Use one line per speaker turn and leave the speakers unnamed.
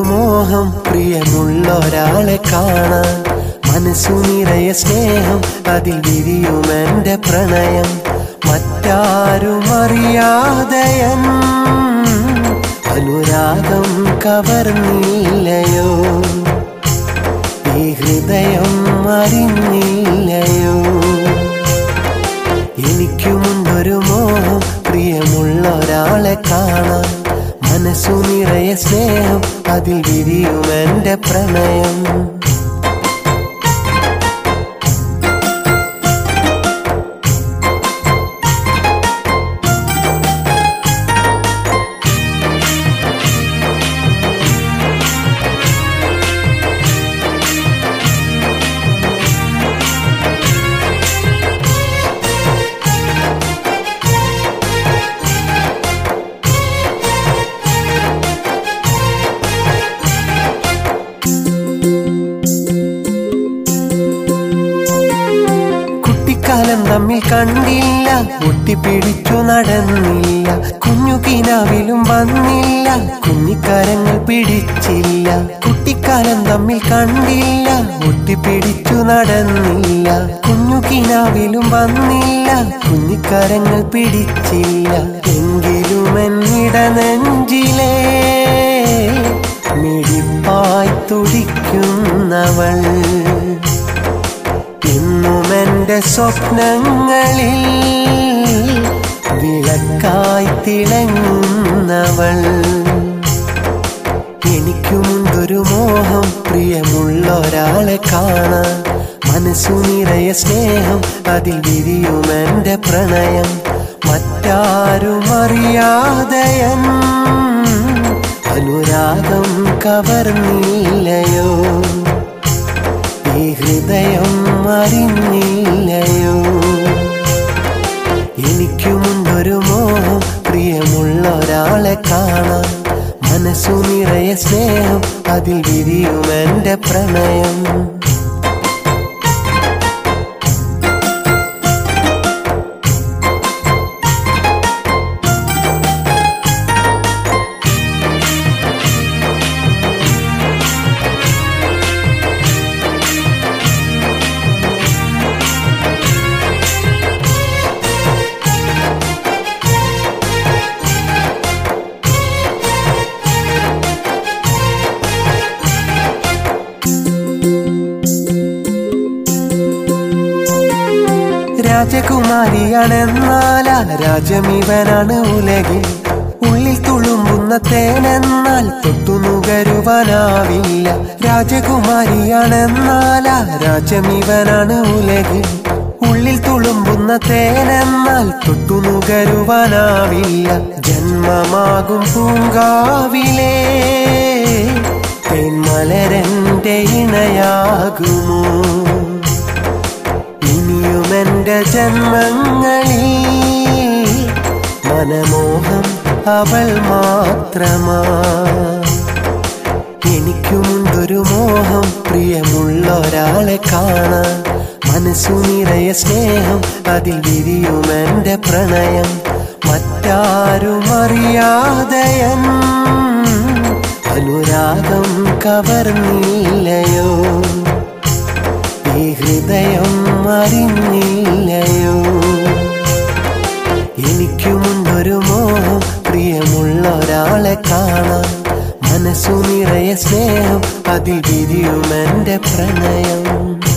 മോഹം പ്രിയമുള്ള ഒരാളെ കാണാൻ മനസ്സു നിറയെ സ്നേഹം അതിൽ വിരിയും എന്റെ പ്രണയം മറ്റാരും അറിയാതെയൻ അനുരാഗം കവർന്നില്ലയോ ഈ ഹൃദയം അറിഞ്ഞില്ലയോ എനിക്കുമുണ്ടൊരു മോഹം പ്രിയമുള്ള ഒരാളെ കാണാൻ മനസ്സു നിറയെ സ്നേഹം അതിൽ വിരിയും എന്റെ പ്രണയം കുട്ടിക്കാലം തമ്മിൽ കണ്ടില്ല ഒട്ടിപ്പിടിച്ചു നടന്നില്ല കുഞ്ഞു കിനാവിലും വന്നില്ല കുഞ്ഞിക്കാരങ്ങൾ പിടിച്ചില്ല കുട്ടിക്കാലം തമ്മിൽ കണ്ടില്ല ഒട്ടിപ്പിടിച്ചു നടന്നില്ല കുഞ്ഞു കിനാവിലും വന്നില്ല കുഞ്ഞിക്കാരങ്ങൾ പിടിച്ചില്ല എങ്കിലും എന്നിട നെഞ്ചിലേ മിടിപ്പായി തുടിക്കുന്നവൾ ഇന്നും എന്റെ സ്വപ്നങ്ങളിൽ വിളക്കായി തിളങ്ങുന്നവൾ എനിക്കുമുണ്ടൊരു മോഹം പ്രിയമുള്ള ഒരാളെ കാണാൻ മനസ്സു നിറയെ സ്നേഹം അതിൽ വിരിയും എന്റെ പ്രണയം മറ്റാരും അറിയാതെയൻ അനുരാഗം കവർന്നില്ലയോ ഈ ഹൃദയം അറിഞ്ഞില്ലയോ എനിക്കുമുണ്ടൊരു മോഹം പ്രിയമുള്ള ഒരാളെ കാണാൻ മനസ്സു നിറയെ സ്നേഹം അതിൽ വിരിയും എന്റെ പ്രണയം രാജകുമാരിയാണെന്നാൽ ആ രാജമിവനാണ് ഉലകിൽ ഉള്ളിൽ തുളുമ്പുന്ന തേനെന്നാൽ തൊട്ടുനുകരുവാനാവില്ല രാജകുമാരിയാണെന്നാൽ ആ രാജമിവനാണ് ഉലകിൽ ഉള്ളിൽ തുളുമ്പുന്ന തേനെന്നാൽ തൊട്ടുനുകരുവാനാവില്ല ജന്മമാകും പൂങ്കാവിലേ തേന്മലരന്റെ ഇണയാകുമോ ഇനിയും എന്റെ ജന്മങ്ങളിൽ മനമോഹം അവൾ മാത്രമാ എനിക്കുമുണ്ടൊരു മോഹം പ്രിയമുള്ള ഒരാളെ കാണാൻ മനസ്സു നിറയെ സ്നേഹം അതിൽ വിരിയും എന്റെ പ്രണയം മറ്റാരും അറിയാതെയൻ അനുരാഗം കവർന്നില്ലയോ ഈ ഹൃദയം അറിഞ്ഞില്ലയോ എനിക്കുമുണ്ടൊരു മോഹം പ്രിയമുള്ള ഒരാളെ കാണാൻ മനസ്സു നിറയെ സ്നേഹം അതിൽ വിരിയും എന്റെ പ്രണയം